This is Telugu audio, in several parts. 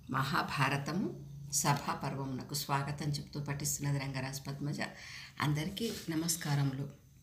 మహాభారతము సభాపర్వమునకు స్వాగతం చెప్తూ పఠిస్తున్నది రంగరాజ్ పద్మజ అందరికీ నమస్కారములు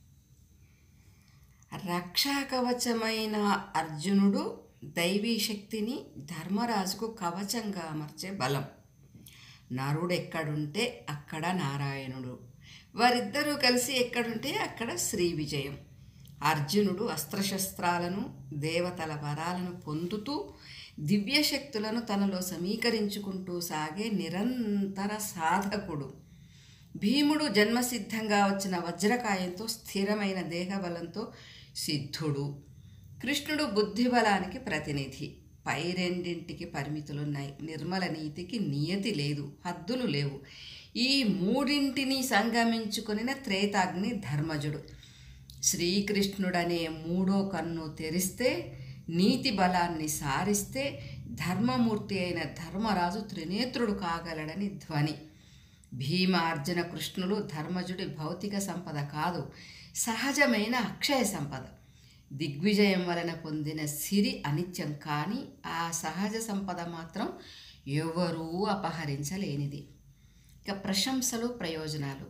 రక్షా కవచమైన అర్జునుడు దైవీ శక్తిని ధర్మరాజుకు కవచంగా అమర్చే బలం నరుడు ఎక్కడుంటే అక్కడ నారాయణుడు వారిద్దరూ కలిసి ఎక్కడుంటే అక్కడ శ్రీ విజయం అర్జునుడు అస్త్రశస్త్రాలను దేవతల వరాలను పొందుతూ దివ్యశక్తులను తనలో సమీకరించుకుంటూ సాగే నిరంతర సాధకుడు భీముడు జన్మసిద్ధంగా వచ్చిన వజ్రకాయంతో స్థిరమైన దేహబలంతో సిద్ధుడు కృష్ణుడు బుద్ధిబలానికి ప్రతినిధి పై రెండింటికి పరిమితులున్నాయి నిర్మల నీతికి నియతి లేదు హద్దులు లేవు ఈ మూడింటిని సంగమించుకొనిన త్రేతాగ్ని ధర్మజుడు శ్రీకృష్ణుడనే మూడో కన్ను తెరిస్తే నీతి బలాన్ని సారిస్తే ధర్మమూర్తి అయిన ధర్మరాజు త్రినేత్రుడు కాగలడని ధ్వని భీమ అర్జున కృష్ణులు ధర్మజుడి భౌతిక సంపద కాదు సహజమైన అక్షయ సంపద దిగ్విజయం వలన పొందిన సిరి అనిత్యం కానీ ఆ సహజ సంపద మాత్రం ఎవరూ అపహరించలేనిది ఇక ప్రశంసలు ప్రయోజనాలు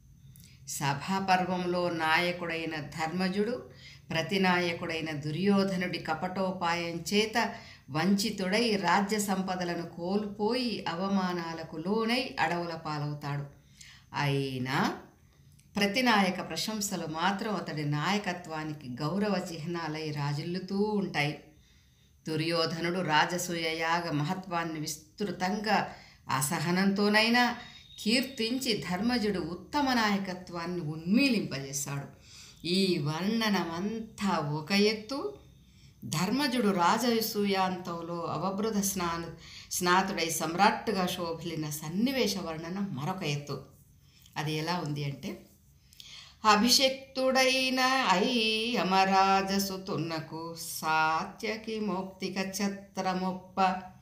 సభాపర్వంలో నాయకుడైన ధర్మజుడు ప్రతినాయకుడైన దుర్యోధనుడి కపటోపాయం చేత వంచితుడై రాజ్య సంపదలను కోల్పోయి అవమానాలకు లోనై అడవుల పాలవుతాడు అయినా ప్రతినాయక ప్రశంసలు మాత్రం అతడి నాయకత్వానికి గౌరవ చిహ్నాలై రాజిల్లుతూ ఉంటాయి దుర్యోధనుడు రాజసూయ యాగ మహత్వాన్ని విస్తృతంగా అసహనంతోనైనా కీర్తించి ధర్మజుడు ఉత్తమ నాయకత్వాన్ని ఉన్మీలింపజేశాడు ఈ వర్ణనమంతా ఒక ఎత్తు ధర్మజుడు రాజసూయాంతంలో అవబృధ స్నాను స్నాతుడై సమ్రాట్టుగా శోభిలిన సన్నివేశ వర్ణన మరొక ఎత్తు అది ఎలా ఉంది అంటే అభిషక్తుడైన ఐ అమరాజసుతున్నకు సాత్యకి మోక్తిక ఛత్రమొప్ప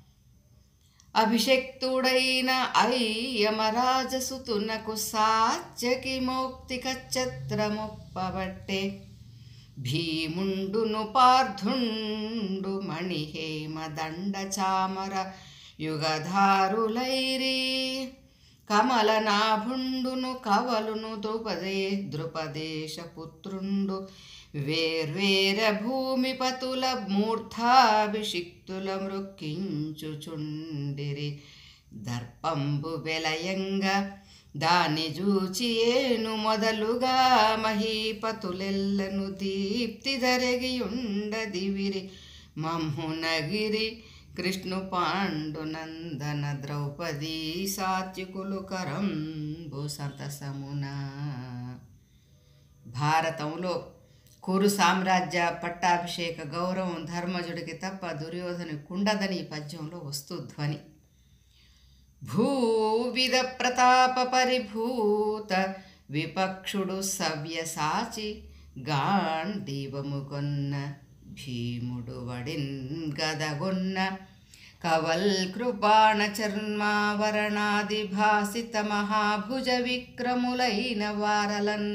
అభిషక్తుడైన ఐ యమరాజసుతునకు సాత్యకి మౌక్తిక ఛత్రమొప్పబట్టే భీముండును పార్థుండు మణిహేమ దండ చామర యుగధారులైరి కమలనాభుండును కవలును ద్రుపదే ద్రుపదేశ పుత్రుండు వేర్వేర భూమిపతుల మూర్ధాభిషిక్తుల మృక్కించుచుండిరి దర్పంబు వెలయంగా దాని జూచి ఏను మొదలుగా మహీపతులెల్లను దీప్తి ధరగియుండదివిరి మమ్మునగిరి కృష్ణు పాండునందన ద్రౌపదీ సాత్వికులు కరంబు సంతసమున భారతంలో కురు సామ్రాజ్య పట్టాభిషేక గౌరవం ధర్మజుడికి తప్ప దుర్యోధను కుండదని ఈ పద్యంలో వస్తూ ధ్వని భూవిద ప్రతాప పరిభూత విపక్షుడు సవ్యసాచి గాంధీవము కొన్న భీముడు వడిన్ గదగొన్న కవల్ కృపాణ చర్మావరణాది భాసిత మహాభుజ విక్రములైన వారలన్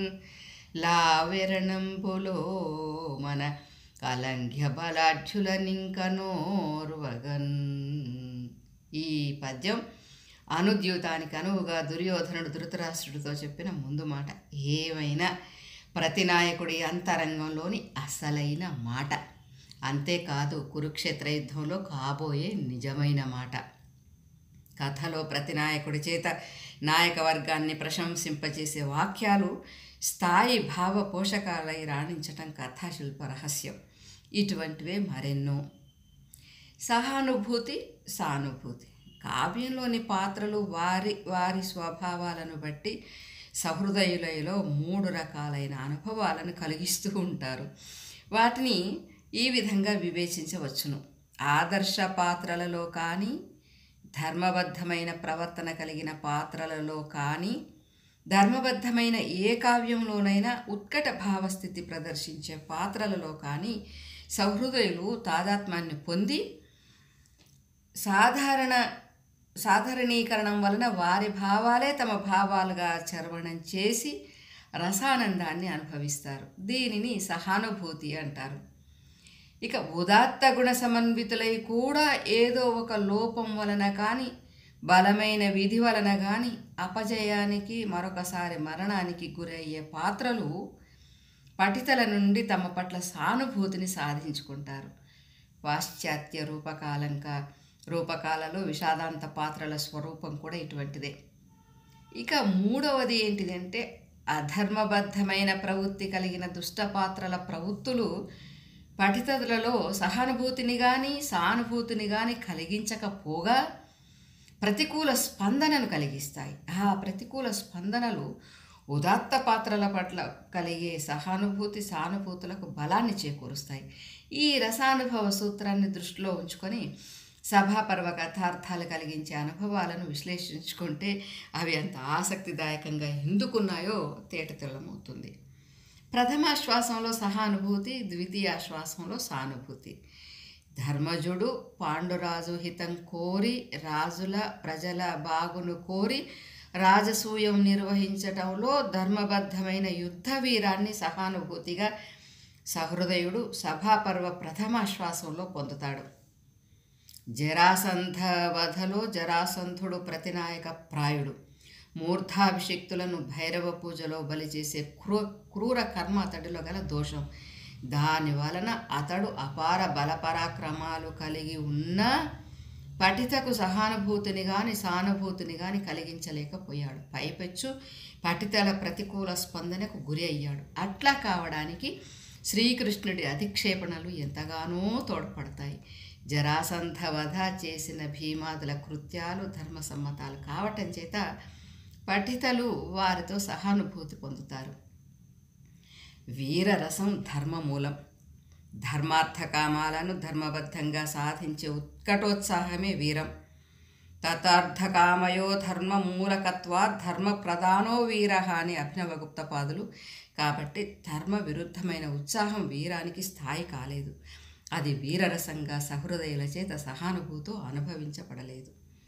లావిరణంబులో మన కలంఘ్య బలాఢ్యులనింకనోర్వగన్ ఈ పద్యం అనుద్యూతానికి అనువుగా దుర్యోధనుడు ధృతరాష్ట్రుడితో చెప్పిన ముందు మాట ఏమైనా ప్రతినాయకుడి అంతరంగంలోని అసలైన మాట అంతేకాదు కురుక్షేత్ర యుద్ధంలో కాబోయే నిజమైన మాట కథలో ప్రతినాయకుడి చేత నాయక వర్గాన్ని ప్రశంసింపచేసే వాక్యాలు స్థాయి భావ పోషకాలై రాణించటం కథాశిల్ప రహస్యం ఇటువంటివే మరెన్నో సహానుభూతి సానుభూతి కావ్యంలోని పాత్రలు వారి వారి స్వభావాలను బట్టి సహృదయులలో మూడు రకాలైన అనుభవాలను కలిగిస్తూ ఉంటారు వాటిని ఈ విధంగా వివేచించవచ్చును ఆదర్శ పాత్రలలో కానీ ధర్మబద్ధమైన ప్రవర్తన కలిగిన పాత్రలలో కానీ ధర్మబద్ధమైన ఏ కావ్యంలోనైనా ఉత్కట భావస్థితి ప్రదర్శించే పాత్రలలో కానీ సహృదయులు తాదాత్మ్యాన్ని పొంది సాధారణ సాధారణీకరణం వలన వారి భావాలే తమ భావాలుగా చర్వణం చేసి రసానందాన్ని అనుభవిస్తారు దీనిని సహానుభూతి అంటారు ఇక ఉదాత్త గుణ సమన్వితులై కూడా ఏదో ఒక లోపం వలన కానీ బలమైన విధి వలన కానీ అపజయానికి మరొకసారి మరణానికి గురయ్యే పాత్రలు పఠితల నుండి తమ పట్ల సానుభూతిని సాధించుకుంటారు పాశ్చాత్య రూపకాలంక రూపకాలలో విషాదాంత పాత్రల స్వరూపం కూడా ఇటువంటిదే ఇక మూడవది ఏంటిదంటే అధర్మబద్ధమైన ప్రవృత్తి కలిగిన దుష్ట పాత్రల ప్రవృత్తులు పఠితతులలో సహానుభూతిని కానీ సానుభూతిని కానీ కలిగించకపోగా ప్రతికూల స్పందనను కలిగిస్తాయి ఆ ప్రతికూల స్పందనలు ఉదాత్త పాత్రల పట్ల కలిగే సహానుభూతి సానుభూతులకు బలాన్ని చేకూరుస్తాయి ఈ రసానుభవ సూత్రాన్ని దృష్టిలో ఉంచుకొని సభాపర్వ కథార్థాలు కలిగించే అనుభవాలను విశ్లేషించుకుంటే అవి అంత ఆసక్తిదాయకంగా ఎందుకున్నాయో తేటతెల్లమవుతుంది ప్రథమాశ్వాసంలో సహానుభూతి ద్వితీయాశ్వాసంలో సానుభూతి ధర్మజుడు పాండురాజు హితం కోరి రాజుల ప్రజల బాగును కోరి రాజసూయం నిర్వహించటంలో ధర్మబద్ధమైన యుద్ధ వీరాన్ని సహానుభూతిగా సహృదయుడు సభాపర్వ ప్రథమాశ్వాసంలో పొందుతాడు జరాసంధ వధలో జరాసంధుడు ప్రతినాయక ప్రాయుడు మూర్ధాభిషిక్తులను భైరవ పూజలో బలి చేసే క్రూ క్రూర కర్మ అతడిలో గల దోషం దాని వలన అతడు అపార బలపరాక్రమాలు కలిగి ఉన్న పఠితకు సహానుభూతిని కానీ సానుభూతిని కానీ కలిగించలేకపోయాడు పైపెచ్చు పఠితల ప్రతికూల స్పందనకు గురి అయ్యాడు అట్లా కావడానికి శ్రీకృష్ణుడి అధిక్షేపణలు ఎంతగానో తోడ్పడతాయి జరాసంధ వధ చేసిన భీమాదుల కృత్యాలు ధర్మసమ్మతాలు కావటం చేత పఠితలు వారితో సహానుభూతి పొందుతారు వీరరసం ధర్మమూలం ధర్మార్థ కామాలను ధర్మబద్ధంగా సాధించే ఉత్కటోత్సాహమే వీరం తథార్థకామయో ధర్మ మూలకత్వా ధర్మ ప్రధానో వీర అని అభినవగుప్త పాదులు కాబట్టి ధర్మ విరుద్ధమైన ఉత్సాహం వీరానికి స్థాయి కాలేదు అది వీరరసంగా సహృదయుల చేత సహానుభూతో అనుభవించబడలేదు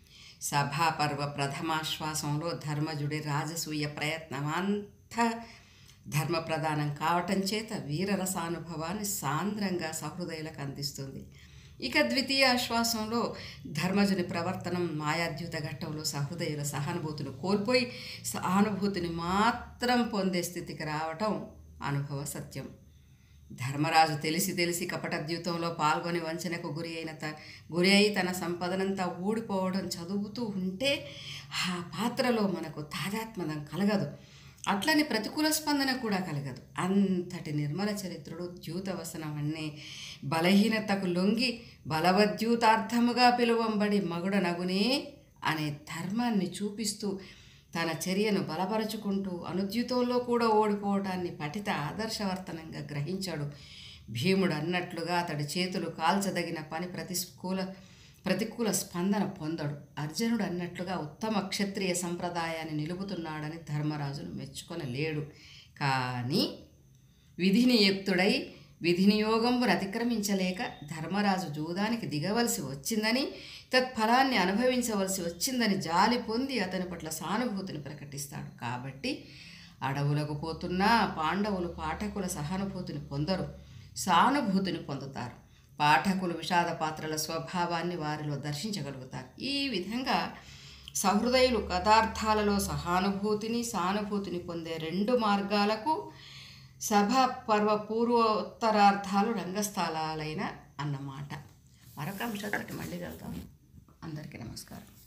సభాపర్వ ప్రథమాశ్వాసంలో ధర్మజుడి రాజసూయ ప్రయత్నమంతా ధర్మ ప్రధానం కావటం చేత వీరరసానుభవాన్ని సాంద్రంగా సహృదయులకు అందిస్తుంది ఇక ద్వితీయ ఆశ్వాసంలో ధర్మజుని ప్రవర్తనం మాయాద్యుత ఘట్టంలో సహృదయుల సహానుభూతిని కోల్పోయి సహానుభూతిని మాత్రం పొందే స్థితికి రావటం అనుభవ సత్యం ధర్మరాజు తెలిసి తెలిసి కపటద్యూతంలో పాల్గొని వంచనకు గురి అయిన త గురి అయి తన సంపదనంతా ఊడిపోవడం చదువుతూ ఉంటే ఆ పాత్రలో మనకు తాదాత్మదం కలగదు అట్లని ప్రతికూల స్పందన కూడా కలగదు అంతటి నిర్మల చరిత్రుడు ద్యూతవసనం అనే బలహీనతకు లొంగి బలవద్యూతార్థముగా పిలువంబడి మగుడ నగునే అనే ధర్మాన్ని చూపిస్తూ తన చర్యను బలపరుచుకుంటూ అనుద్యుతంలో కూడా ఓడిపోవటాన్ని పఠిత ఆదర్శవర్తనంగా గ్రహించాడు భీముడు అన్నట్లుగా అతడి చేతులు కాల్చదగిన పని ప్రతికూల ప్రతికూల స్పందన పొందడు అర్జునుడు అన్నట్లుగా ఉత్తమ క్షత్రియ సంప్రదాయాన్ని నిలుపుతున్నాడని ధర్మరాజును మెచ్చుకొనలేడు కానీ విధినియుక్తుడై విధినియోగంబును అతిక్రమించలేక ధర్మరాజు జూదానికి దిగవలసి వచ్చిందని తత్ఫలాన్ని అనుభవించవలసి వచ్చిందని జాలి పొంది అతని పట్ల సానుభూతిని ప్రకటిస్తాడు కాబట్టి అడవులకు పోతున్నా పాండవులు పాఠకుల సహానుభూతిని పొందరు సానుభూతిని పొందుతారు పాఠకులు విషాద పాత్రల స్వభావాన్ని వారిలో దర్శించగలుగుతారు ఈ విధంగా సహృదయులు కథార్థాలలో సహానుభూతిని సానుభూతిని పొందే రెండు మార్గాలకు సభా పర్వ పూర్వోత్తరార్థాలు రంగస్థలాలైన అన్నమాట మరొక అంశంతో మళ్ళీ కలుద్దాం అందరికీ నమస్కారం